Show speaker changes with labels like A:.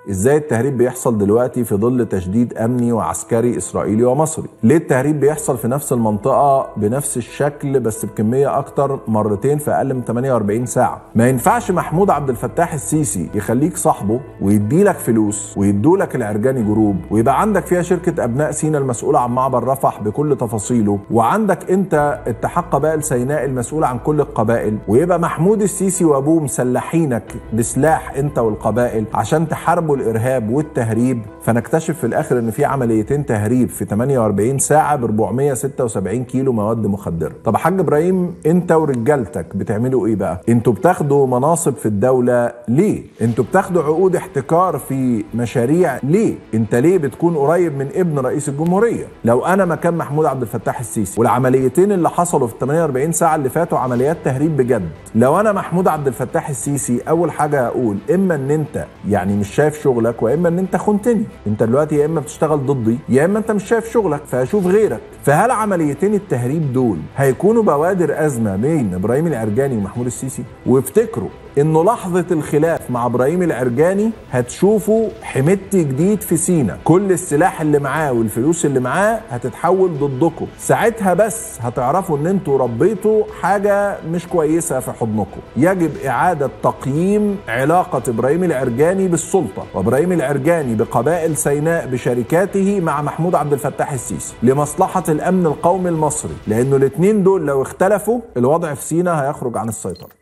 A: ازاي التهريب بيحصل دلوقتي في ظل تشديد امني وعسكري اسرائيلي ومصري ليه التهريب بيحصل في نفس المنطقه بنفس الشكل بس بكميه اكتر مرتين في اقل من 48 ساعه ما ينفعش محمود عبد الفتاح السيسي يخليك صاحبه ويديلك فلوس ويدولك العرجاني جروب ويبقى عندك فيها شركه ابناء سينا المسؤوله عن معبر رفح بكل تفاصيله وعندك انت اتحاد قبائل سيناء المسؤول عن كل القبائل ويبقى محمود السيسي وابوه مسلحينك بسلاح انت والقبائل عشان تحاربوا الارهاب والتهريب فنكتشف في الاخر ان في عمليتين تهريب في 48 ساعه ب 476 كيلو مواد مخدره طب يا حاج ابراهيم انت ورجالتك بتعملوا ايه بقى انتوا بتاخدوا مناصب في الدوله ليه انتوا بتاخدوا عقود احتكار في مشاريع ليه انت ليه بتكون قريب من ابن رئيس الجمهوريه لو انا مكان محمود عبد الفتاح السيسي والعمليتين اللي حصلوا في 48 ساعه اللي فاتوا عمليات تهريب بجد لو انا محمود عبد الفتاح السيسي اول حاجه هقول اما ان انت يعني مش شايف شغلك واما ان انت خنتني انت دلوقتي يا اما بتشتغل ضدي يا اما انت مش شايف شغلك فهشوف غيرك فهل عمليتين التهريب دول هيكونوا بوادر ازمه بين ابراهيم العرجاني ومحمود السيسي وافتكروا انه لحظه الخلاف مع ابراهيم العرجاني هتشوفوا حميدتي جديد في سينا كل السلاح اللي معاه والفلوس اللي معاه هتتحول ضدكم ساعتها بس هتعرفوا ان انتوا ربيتوا حاجه مش كويسه في حضنكم يجب اعاده تقييم علاقه ابراهيم العرجاني بالسلطه وابراهيم العرجاني بقبائل سيناء بشركاته مع محمود عبد الفتاح السيسي لمصلحه الامن القومي المصري لانه الاثنين دول لو اختلفوا الوضع في سينا هيخرج عن السيطره